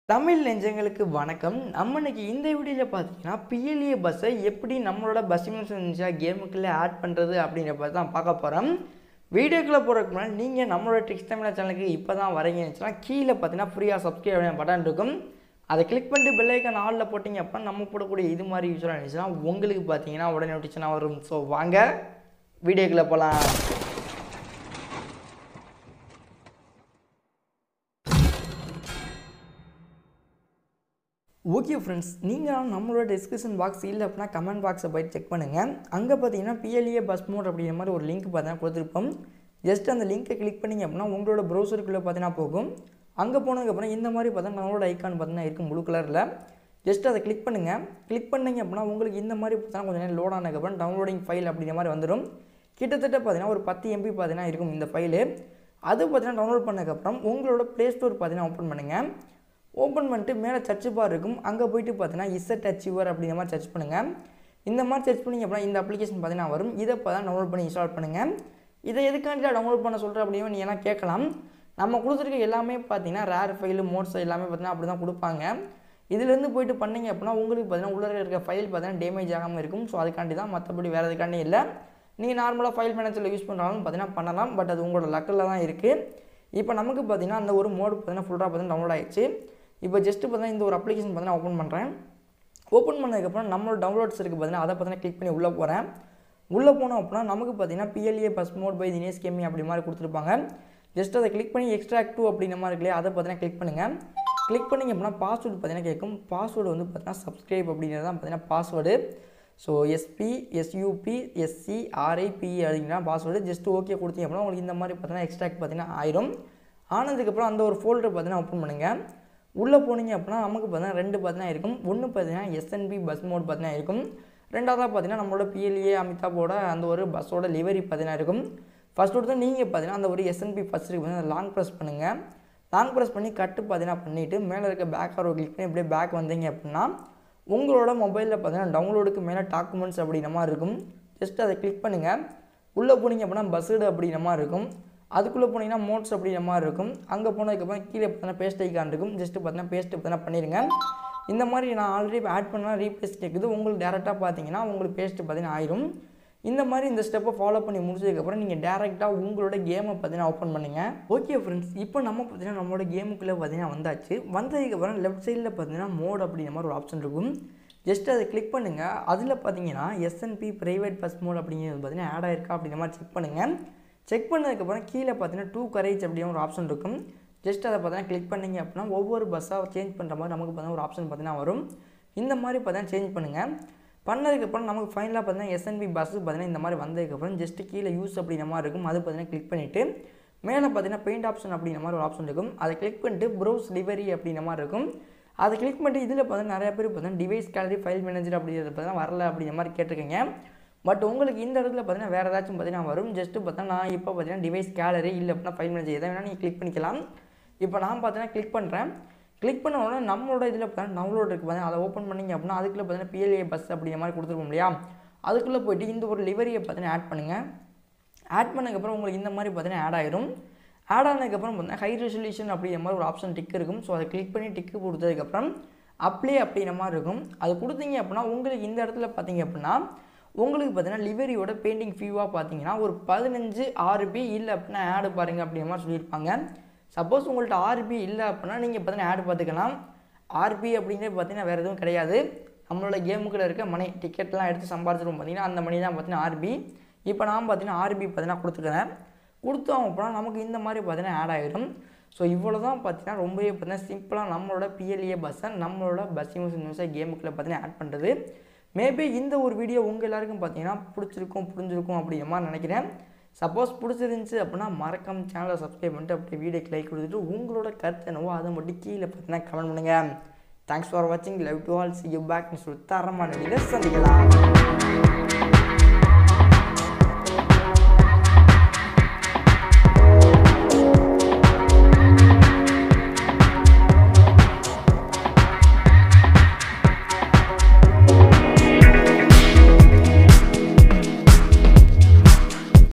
தமிழ் நெஞ்சங்களுக்கு வணக்கம் நம்ம இன்னைக்கு இந்த வீடியோவில் பார்த்தீங்கன்னா பிஎல்ஏ பஸ்ஸை எப்படி நம்மளோட பஸ் இருந்துச்சா கேமுக்குள்ளே ஆட் பண்ணுறது அப்படிங்கிற பற்றி தான் பார்க்க போகிறோம் வீடியோக்குள்ளே போகிறதுக்கு முன்னாடி நீங்கள் நம்மளோட ட்ரிக்ஸ் தமிழ் சேனலுக்கு இப்போ தான் வரீங்கன்னு கீழே பார்த்தீங்கன்னா ஃப்ரீயாக சப்ஸ்கிரைப் பட்டன் இருக்கும் அதை கிளிக் பண்ணிட்டு பெல்லைக்கான ஆளில் போட்டிங்க அப்போ நம்ம போடக்கூடிய இது மாதிரி யூஸ்வலாக இருந்துச்சுன்னா உங்களுக்கு பார்த்தீங்கன்னா உடனே நோட்டிஃபிகேஷனாக வரும் ஸோ வாங்க வீடியோக்குள்ளே போகலாம் ஓகே ஃப்ரெண்ட்ஸ் நீங்கள் நம்மளோட டிஸ்கிரிப்ஷன் பாக்ஸ் இல்லை அப்படின்னா கமெண்ட் பாக்ஸை போயிட்டு செக் பண்ணுங்கள் அங்கே பார்த்தீங்கன்னா பிஎல்ஏ பஸ் மோட் அப்படிங்கிற மாதிரி ஒரு லிங்க் பார்த்தீங்கன்னா கொடுத்துருப்போம் ஜஸ்ட் அந்த லிங்க்கை கிளிக் பண்ணிங்க அப்படின்னா உங்களோட ப்ரௌசருக்குள்ளே பார்த்தீங்கன்னா போகும் அங்கே போனதுக்கப்புறம் இந்த மாதிரி பார்த்தா நம்மளோட ஐக்கான் பார்த்தீங்கன்னா இருக்கும் ப்ளூ கலரில் ஜஸ்ட் அதை கிளிக் பண்ணுங்கள் கிளிக் பண்ணீங்க அப்படின்னா உங்களுக்கு இந்த மாதிரி பார்த்தீங்கன்னா கொஞ்சம் நேரம் லோட் ஆனதுக்கப்புறம் டவுன்லோடிங் ஃபைல் அப்படிங்கிற மாதிரி வந்துடும் கிட்டத்தட்ட பார்த்தீங்கன்னா ஒரு பத்து எம்பி பார்த்தீங்கன்னா இருக்கும் இந்த ஃபைலு அது பார்த்தீங்கன்னா டவுன்லோட் பண்ணதுக்கப்புறம் உங்களோட ப்ளே ஸ்டோர் பார்த்தீங்கன்னா ஓப்பன் பண்ணுங்கள் ஓப்பன் பண்ணிட்டு மேலே சர்ச் பார் இருக்கும் அங்கே போயிட்டு பார்த்தீங்கன்னா இசட் அச்சீவர் அப்படிங்கிற மாதிரி சர்ச் பண்ணுங்கள் இந்த மாதிரி சர்ச் பண்ணிங்க அப்படின்னா இந்த அப்ளிகேஷன் பார்த்தீங்கன்னா வரும் இதை இப்போ தான் டவுன்லோட் பண்ணி இன்ஸ்டால் பண்ணுங்கள் இதை எதுக்காண்டி டவுன்லோட் பண்ண சொல்கிறேன் அப்படின்னு நீங்கள் எல்லாம் கேட்கலாம் நம்ம கொடுத்துருக்க எல்லாமே பார்த்தீங்கன்னா ரேர் ஃபைலு மோட்ஸ் எல்லாமே பார்த்தீங்கன்னா அப்படி தான் கொடுப்பாங்க இதுலேருந்து போயிட்டு பண்ணீங்க அப்படின்னா உங்களுக்கு பார்த்தீங்கன்னா உள்ளே இருக்க ஃபைல் பார்த்தீங்கன்னா டேமேஜ் ஆகாமல் இருக்கும் ஸோ அதுக்காண்டி தான் மற்றபடி வேறு எதுக்காண்டி இல்லை நீங்கள் நார்மலாக ஃபைல் மேனேஜரில் யூஸ் பண்ணுறாலும் பார்த்தீங்கன்னா பண்ணலாம் பட் அது உங்களோட லக்கில் தான் இருக்குது இப்போ நமக்கு பார்த்தீங்கன்னா அந்த ஒரு மோடு பார்த்தீங்கன்னா ஃபுல்லாக பார்த்தீங்கன்னா டவுன்லோட் ஆயிடுச்சு இப்போ ஜஸ்ட்டு பார்த்தீங்கன்னா இந்த ஒரு அப்ளிகேஷன் பார்த்தீங்கன்னா ஓப்பன் பண்ணுறேன் ஓப்பன் பண்ணதுக்கப்புறம் நம்மளோட டவுன்லோட்ஸ் இருக்குது பார்த்தீங்கன்னா அதை பார்த்தீங்கன்னா கிளிக் பண்ணி உள்ளே போகிறேன் உள்ளே போனோம் அப்படின்னா நமக்கு பார்த்தீங்கன்னா PLA bus mod by Dinesh கேமி அப்படி மாதிரி கொடுத்துருப்பாங்க ஜஸ்ட் அதை கிளிக் பண்ணி எக்ஸ்ட்ராக்ட் டூ அப்படின்ற மாதிரி இருக்கு இல்லையா அதை பார்த்தீங்கன்னா கிளிக் பண்ணுங்கள் கிளிக் பண்ணிங்க அப்படின்னா பாஸ்வேர்டு பார்த்தீங்கன்னா கேட்கும் பாஸ்வேர்டு வந்து பார்த்தீங்கன்னா சப்ஸ்கிரைப் அப்படிங்கிறது தான் பார்த்தீங்கன்னா password so S P S U B S C R I B அப்படிங்கிற பாஸ்வேர்டு ஜஸ்ட் ஓகே கொடுத்தீங்க அப்படின்னா உங்களுக்கு இந்த மாதிரி பார்த்தீங்கன்னா எக்ஸ்ட்ராக்ட் பார்த்தீங்கன்னா ஆயிரும் ஆனதுக்கப்புறம் அந்த ஒரு ஃபோல்டர் பார்த்தீங்கன்னா ஓப்பன் பண்ணுங்கள் உள்ளே போனீங்க அப்படின்னா நமக்கு பார்த்தீங்கன்னா ரெண்டு பார்த்தீங்கன்னா இருக்கும் ஒன்று பார்த்தீங்கன்னா எஸ்என்பி பஸ் மோட் பார்த்தீங்கன்னா இருக்கும் ரெண்டாவதாக பார்த்தீங்கன்னா நம்மளோட பிஎல்ஏ அமிதாப்போட அந்த ஒரு பஸ்ஸோட லிவரி பார்த்தீங்கன்னா இருக்கும் ஃபஸ்ட் ஒருத்தர் நீங்கள் பார்த்தீங்கன்னா அந்த ஒரு எஸ்என்பி ஃபஸ்ட் இருக்கு பார்த்தீங்கன்னா லாங் ப்ரெஸ் பண்ணுங்கள் லாங் ப்ரெஸ் பண்ணி கட்டு பார்த்தீங்கன்னா பண்ணிவிட்டு மேலே இருக்க பேக் ஆரோ கிளிக் பண்ணி அப்படியே பேக் வந்தீங்க அப்படின்னா உங்களோட மொபைலில் பார்த்தீங்கன்னா டவுன்லோடுக்கு மேலே டாக்குமெண்ட்ஸ் அப்படிங்கிற மாதிரி இருக்கும் ஜஸ்ட் அதை கிளிக் பண்ணுங்கள் உள்ளே போனீங்க அப்படின்னா பஸ்ஸுடு அப்படிங்கிற மாதிரி இருக்கும் அதுக்குள்ளே போனீங்கன்னா மோட்ஸ் அப்படிங்கிற மாதிரி இருக்கும் அங்கே போனதுக்கப்புறம் கீழே பார்த்தீங்கன்னா பேஸ்ட் ஐக்கான் இருக்கும் ஜஸ்ட்டு பார்த்தீங்கன்னா பேஸ்ட்டு பார்த்தீங்கன்னா பண்ணிடுங்க இந்த மாதிரி நான் ஆல்ரெடி ஆட் பண்ணால் ரீப்ளேஸ் கேட்குது உங்களுக்கு டேரெக்டாக பார்த்தீங்கன்னா உங்களுக்கு பேஸ்ட்டு பார்த்தீங்கன்னா ஆயிரும் இந்த மாதிரி இந்த ஸ்டெப்பை ஃபாலோ பண்ணி முடிச்சதுக்கப்புறம் நீங்கள் டேரெக்டாக உங்களோட கேமை பார்த்தீங்கன்னா ஓப்பன் பண்ணுங்கள் ஓகே ஃப்ரெண்ட்ஸ் இப்போ நம்ம பார்த்தீங்கன்னா நம்மளோட கேமுக்குள்ளே பார்த்தீங்கன்னா வந்தாச்சு வந்ததுக்கப்புறம் லெஃப்ட் சைடில் பார்த்தீங்கன்னா மோட் அப்படிங்கிற மாதிரி ஒரு ஆப்ஷன் இருக்கும் ஜஸ்ட் அதை கிளிக் பண்ணுங்கள் அதில் பார்த்தீங்கன்னா எஸ்என்பி ப்ரைவேட் பஸ் மோட் அப்படிங்கிறது பார்த்தீங்கன்னா ஆட் ஆயிருக்கா அப்படிங்கிற மாதிரி செக் பண்ணுங்கள் செக் பண்ணதுக்கப்புறம் கீழே பார்த்தீங்கன்னா டூ கரேஜ் அப்படிங்கிற ஒரு ஆப்ஷன் இருக்கும் ஜஸ்ட் அதை பார்த்தீங்கன்னா கிளிக் பண்ணிங்க அப்படின்னா ஒவ்வொரு பஸ்ஸாக சேஞ்ச் பண்ணுற மாதிரி நமக்கு பார்த்தீங்கன்னா ஒரு ஆப்ஷன் பார்த்தீங்கன்னா வரும் இந்த மாதிரி பார்த்தீங்கன்னா சேஞ்ச் பண்ணுங்கள் பண்ணதுக்கப்புறம் நமக்கு ஃபைனலாக பார்த்தீங்கன்னா எஸ்என்பி பஸ்ஸு பார்த்தீங்கன்னா இந்த மாதிரி வந்ததுக்கப்புறம் ஜஸ்ட்டு கீழே யூஸ் அப்படிங்கிற மாதிரி இருக்கும் அது பார்த்தீங்கன்னா கிளிக் பண்ணிவிட்டு மேலே பார்த்தீங்கன்னா பெயிண்ட் ஆப்ஷன் அப்படிங்கிற மாதிரி ஒரு ஆப்ஷன் இருக்கும் அதை கிளிக் பண்ணிட்டு ப்ரௌஸ் லிவரி அப்படிங்கிற மாதிரி இருக்கும் அதை கிளிக் பண்ணிட்டு இதில் பார்த்தீங்கன்னா நிறைய பேர் பார்த்தீங்கன்னா டிவைஸ் கேலரி ஃபைல் மேனேஜர் அப்படிங்கிறது பார்த்தீங்கன்னா வரல அப்படிங்கிற மாதிரி கேட்டிருக்கீங்க பட் உங்களுக்கு இந்த இடத்துல பார்த்தீங்கன்னா வேறு ஏதாச்சும் பார்த்தீங்கன்னா வரும் ஜஸ்ட்டு பார்த்தீங்கன்னா நான் இப்போ பார்த்தீங்கன்னா டிவைஸ் கேலரி இல்லை அப்படின்னா ஃபைல் மேனேஜர் எதை வேணால் நீங்கள் கிளிக் பண்ணிக்கலாம் இப்போ நான் பார்த்தீங்கன்னா கிளிக் பண்ணுறேன் கிளிக் பண்ண உடனே நம்மளோட இதில் பார்த்தீங்கன்னா டவுன்லோட் இருக்குது பார்த்தீங்கன்னா அதை ஓப்பன் பண்ணிங்க அப்படின்னா அதுக்குள்ளே பார்த்தீங்கன்னா பிஎல்ஏ பஸ் அப்படிங்கிற மாதிரி கொடுத்துருக்கோம் இல்லையா அதுக்குள்ளே போயிட்டு இந்த ஒரு லிவரியை பார்த்தீங்கன்னா ஆட் பண்ணுங்கள் ஆட் பண்ணதுக்கப்புறம் உங்களுக்கு இந்த மாதிரி பார்த்தீங்கன்னா ஆட் ஆயிரும் ஆட் ஆனதுக்கப்புறம் பார்த்தீங்கன்னா ஹை ரெசல்யூஷன் அப்படிங்கிற மாதிரி ஒரு ஆப்ஷன் டிக் இருக்கும் ஸோ அதை கிளிக் பண்ணி டிக்கு கொடுத்ததுக்கப்புறம் அப்ளே அப்படிங்கிற மாதிரி இருக்கும் அது கொடுத்தீங்க அப்படின்னா உங்களுக்கு இந்த இடத்துல பார்த்தீங்க அப்படின்னா உங்களுக்கு பார்த்தீங்கன்னா லிவரியோட பெயிண்டிங் ஃபியூவாக பார்த்தீங்கன்னா ஒரு பதினஞ்சு ஆர்பி இல்லை அப்படின்னா ஆடு பாருங்கள் அப்படிங்கிற மாதிரி சொல்லியிருப்பாங்க சப்போஸ் உங்கள்கிட்ட ஆர்பி இல்லை அப்படின்னா நீங்கள் பார்த்தீங்கன்னா ஆடு பார்த்துக்கலாம் ஆர்பி அப்படிங்கிறது பார்த்தீங்கன்னா வேறு எதுவும் கிடையாது நம்மளோட கேமுக்குள்ள இருக்க மணி டிக்கெட்லாம் எடுத்து சம்பாரிச்சிருவோம் பார்த்தீங்கன்னா அந்த மணி தான் பார்த்தீங்கன்னா ஆர்பி இப்போ நான் பார்த்தீங்கன்னா ஆர்பி பார்த்தீங்கன்னா கொடுத்துக்கிறேன் கொடுத்தோம் அப்படின்னா நமக்கு இந்த மாதிரி பார்த்தீங்கன்னா ஆட் ஆகிடும் ஸோ இவ்வளோ தான் பார்த்தீங்கன்னா ரொம்பவே பார்த்தீங்கன்னா சிம்பிளாக நம்மளோட பிஎல்ஏ பஸ்ஸை நம்மளோட பஸ் யூஸ் நியூஸை கேமுக்குள்ளே பார்த்தீங்கன்னா ஆட் பண்ணுறது மேபி இந்த ஒரு வீடியோ உங்கள் எல்லாருக்கும் பார்த்தீங்கன்னா பிடிச்சிருக்கும் புரிஞ்சிருக்கும் அப்படிங்கிற மாதிரி நினைக்கிறேன் சப்போஸ் பிடிச்சிருந்துச்சி அப்படின்னா மறக்காம சேனலை சப்ஸ்கிரைப் பண்ணிட்டு அப்படியே வீடியோக்கு லைக் கொடுத்துட்டு உங்களோட கருத்து என்னவோ அதை மட்டும் கீழே பார்த்தீங்கன்னா கமெண்ட் பண்ணுங்கள் தேங்க்ஸ் ஃபார் வாட்சிங் love to all see you back சொல்லி தரமான வீடியோ சந்திக்கலாம்